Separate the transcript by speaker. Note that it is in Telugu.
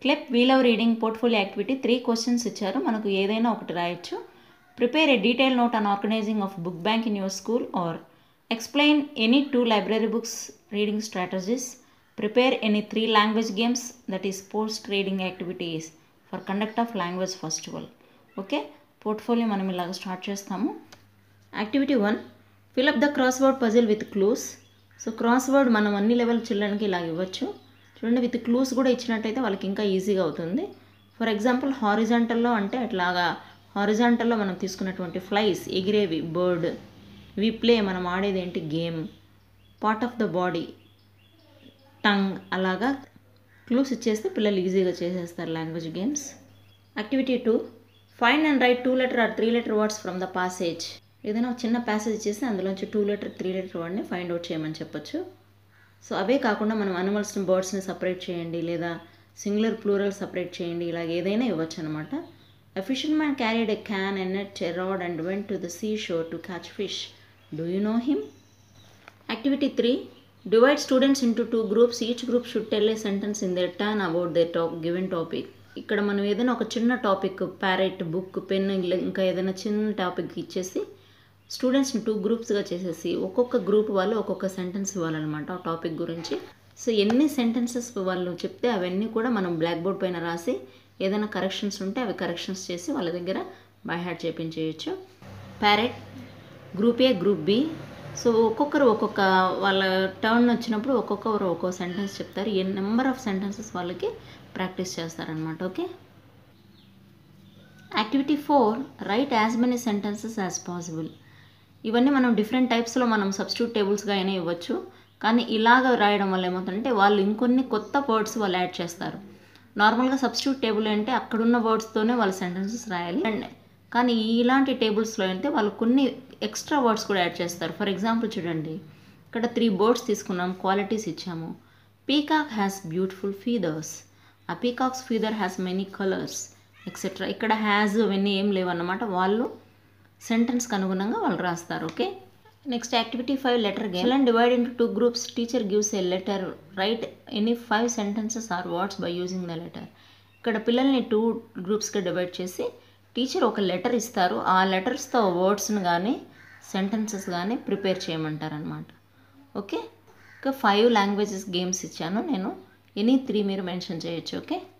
Speaker 1: క్లెప్ wheel of reading portfolio activity three questions ఇచ్చారు మనకు ఏదైనా ఒకటి రాయొచ్చు prepare a detail note on organising of book bank in your school or explain any two library books reading strategies prepare any three language games that is post reading activities for conduct of language festival okay portfolio మనం ఇలాగ స్టార్ట్ చేస్తాము activity one fill up the crossword puzzle with clues so crossword మనం అన్ని లెవెల్ చిల్డ్రన్కి ఇలాగ ఇవ్వచ్చు చూడండి విత్ క్లూస్ కూడా ఇచ్చినట్టయితే వాళ్ళకి ఇంకా ఈజీగా అవుతుంది ఫర్ ఎగ్జాంపుల్ హారిజాంటల్లో అంటే అట్లాగా హారిజాంటల్లో మనం తీసుకున్నటువంటి ఫ్లైస్ ఎగిరేవి బర్డ్ వి ప్లే మనం ఆడేది ఏంటి game part of the body tongue అలాగా క్లూస్ ఇచ్చేస్తే పిల్లలు ఈజీగా చేసేస్తారు language games activity two find and write two letter or three letter words from the passage ఏదైనా ఒక చిన్న ప్యాసేజ్ ఇచ్చేస్తే అందులోంచి టూ లెటర్ త్రీ లెటర్ వర్డ్ని ఫైండ్ అవుట్ చేయమని చెప్పొచ్చు సో అవే కాకుండా మనం అనిమల్స్ని బర్డ్స్ని సపరేట్ చేయండి లేదా సింగులర్ ప్లూరల్ సపరేట్ చేయండి ఇలాగ ఏదైనా ఇవ్వచ్చు అనమాట A fisherman carried a can, a net, a rod, and went to the seashore to catch fish. Do you know him? Activity 3 Divide students into two groups. Each group should tell a sentence in their turn about their top, given topic. ఇక్కడ మనం ఏదైనా ఒక చిన్న టాపిక్ ప్యారెట్ బుక్ పెన్ ఇంకా ఏదైనా చిన్న టాపిక్ ఇచ్చేసి స్టూడెంట్స్ని టూ గ్రూప్స్గా చేసేసి ఒక్కొక్క గ్రూప్ వాళ్ళు ఒక్కొక్క సెంటెన్స్ ఇవ్వాలన్నమాట ఆ టాపిక్ గురించి సో ఎన్ని సెంటెన్సెస్ వాళ్ళు చెప్తే అవన్నీ కూడా మనం బ్లాక్ బోర్డ్ పైన రాసి ఏదైనా కరెక్షన్స్ ఉంటే అవి కరెక్షన్స్ చేసి వాళ్ళ దగ్గర బై హ్యాడ్ చేయించేయచ్చు parrot group A group B so ఒక్కొక్కరు ఒక్కొక్క వాళ్ళ టర్న్ వచ్చినప్పుడు ఒక్కొక్కరు ఒక్కో సెంటెన్స్ చెప్తారు ఏ నెంబర్ ఆఫ్ సెంటెన్సెస్ వాళ్ళకి ప్రాక్టీస్ చేస్తారనమాట okay activity four write as many sentences as possible ఇవన్నీ మనం డిఫరెంట్ టైప్స్లో మనం సబ్స్టిట్యూట్ టేబుల్స్గా అయినా ఇవ్వచ్చు కానీ ఇలాగ రాయడం వల్ల ఏమవుతుందంటే వాళ్ళు ఇంకొన్ని కొత్త వర్డ్స్ వాళ్ళు యాడ్ చేస్తారు నార్మల్గా సబ్స్టిట్యూట్ టేబుల్ అంటే అక్కడున్న వర్డ్స్తోనే వాళ్ళు సెంటెన్సెస్ రాయాలి అండ్ కానీ ఇలాంటి టేబుల్స్లో అయితే వాళ్ళు కొన్ని ఎక్స్ట్రా వర్డ్స్ కూడా యాడ్ చేస్తారు ఫర్ ఎగ్జాంపుల్ చూడండి ఇక్కడ త్రీ బర్డ్స్ తీసుకున్నాం క్వాలిటీస్ ఇచ్చాము పీకాక్ హ్యాస్ బ్యూటిఫుల్ ఫీదర్స్ ఆ peacock's feather has many colours etcetera ఇక్కడ హ్యాజ్ అవన్నీ ఏం లేవన్నమాట వాళ్ళు సెంటెన్స్కి అనుగుణంగా వాళ్ళు రాస్తారు okay next activity five letter game and divide into two groups teacher gives a letter write any five sentences or words by using the letter ఇక్కడ పిల్లల్ని టూ గ్రూప్స్గా డివైడ్ చేసి టీచర్ ఒక లెటర్ ఇస్తారు ఆ లెటర్స్తో వర్డ్స్ని కానీ సెంటెన్సెస్ కానీ ప్రిపేర్ చేయమంటారనమాట ఓకే ఇంకా ఫైవ్ లాంగ్వేజెస్ గేమ్స్ ఇచ్చాను నేను ఎనీ త్రీ మీరు మెన్షన్ చేయొచ్చు ఓకే